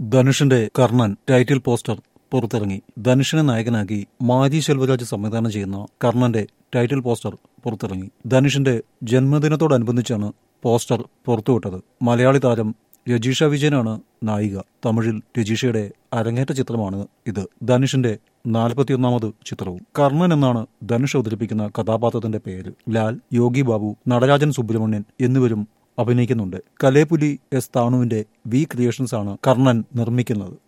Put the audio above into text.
ധനുഷിന്റെ Karnan title poster പുറത്തിറങ്ങി ധനുഷിനെ നായകനാക്കി മാജി ശെൽവരാജ് സംവിധാനം ചെയ്യുന്ന കർണന്റെ ടൈറ്റിൽ പോസ്റ്റർ പുറത്തിറങ്ങി ധനുഷിന്റെ ജന്മദിനത്തോടനുബന്ധിച്ചാണ് പോസ്റ്റർ പുറത്തുവിട്ടത് മലയാളി താരം രജീഷ വിജയനാണ് നായിക തമിഴിൽ രജീഷയുടെ അരങ്ങേറ്റ ചിത്രമാണ് ഇത് ധനുഷിന്റെ നാൽപ്പത്തിയൊന്നാമത് ചിത്രവും കർണൻ എന്നാണ് ധനുഷ് അവതരിപ്പിക്കുന്ന കഥാപാത്രത്തിന്റെ പേര് ലാൽ യോഗി ബാബു നടരാജൻ സുബ്രഹ്മണ്യൻ എന്നിവരും അഭിനയിക്കുന്നുണ്ട് കലേപുലി എസ് താണുവിന്റെ വി ക്രിയേഷൻസ് ആണ് കർണൻ നിർമ്മിക്കുന്നത്